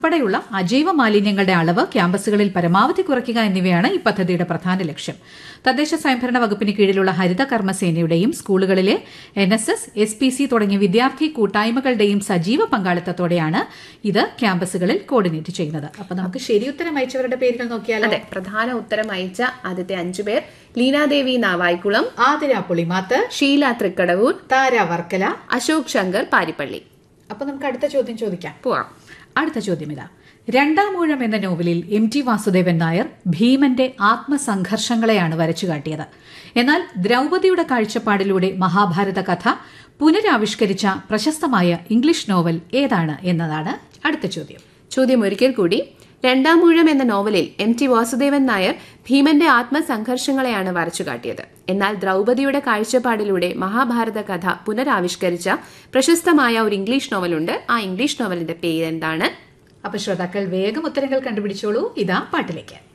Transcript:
ഉൾപ്പെടെയുള്ള അജൈവ മാലിന്യങ്ങളുടെ അളവ് ക്യാമ്പസുകളിൽ പരമാവധി കുറയ്ക്കുക എന്നിവയാണ് ഈ പദ്ധതിയുടെ പ്രധാന ലക്ഷ്യം തദ്ദേശ സ്വയംഭരണ വകുപ്പിന് കീഴിലുള്ള ഹരിത കർമ്മസേനയുടെയും സ്കൂളുകളിലെ N S S S P C തുടങ്ങിയ വിദ്യാർത്ഥി കൂട്ടായ്മകളുടെയും സജീവ പങ്കാളിത്തത്തോടെയാണ് ഇത് ക്യാമ്പസുകളിൽ കോർഡിനേറ്റ് ചെയ്യുന്നത് അപ്പൊ നമുക്ക് ശരിയുത്തരം അയച്ചവരുടെ പേരുകൾ നോക്കിയാലോ അതെ പ്രധാന ഉത്തരം അയച്ച ആദ്യത്തെ അഞ്ചു പേർ ലീനാദേവി നാവായിക്കുളം ആതിര പുളിമാത്ത് ഷീല തൃക്കടവൂർ താര വർക്കല അശോക് ശങ്കർ പാരിപ്പള്ളി അപ്പൊ നമുക്ക് അടുത്ത ചോദ്യം ചോദിക്കാം പോവാം അടുത്ത ചോദ്യം ഇതാ രണ്ടാം ഊഴം എന്ന നോവലിൽ എം ടി വാസുദേവൻ നായർ ഭീമന്റെ ആത്മസംഘർഷങ്ങളെയാണ് വരച്ചു കാട്ടിയത് എന്നാൽ ദ്രൗപദിയുടെ കാഴ്ചപ്പാടിലൂടെ മഹാഭാരത കഥ പുനരാവിഷ്കരിച്ച പ്രശസ്തമായ ഇംഗ്ലീഷ് നോവൽ ഏതാണ് എന്നതാണ് അടുത്ത ചോദ്യം ചോദ്യം ഒരിക്കൽ കൂടി രണ്ടാം ഊഴം എന്ന നോവലിൽ എം ടി വാസുദേവൻ നായർ ഭീമന്റെ ആത്മസംഘർഷങ്ങളെയാണ് വരച്ചുകാട്ടിയത് എന്നാൽ ദ്രൗപദിയുടെ കാഴ്ചപ്പാടിലൂടെ മഹാഭാരത കഥ പുനരാവിഷ്കരിച്ച പ്രശസ്തമായ ഒരു ഇംഗ്ലീഷ് നോവലുണ്ട് ആ ഇംഗ്ലീഷ് നോവലിന്റെ പേര് എന്താണ് അപ്പൊ ശ്രോതാക്കൾ വേഗം ഉത്തരങ്ങൾ കണ്ടുപിടിച്ചോളൂ ഇതാ പാട്ടിലേക്ക്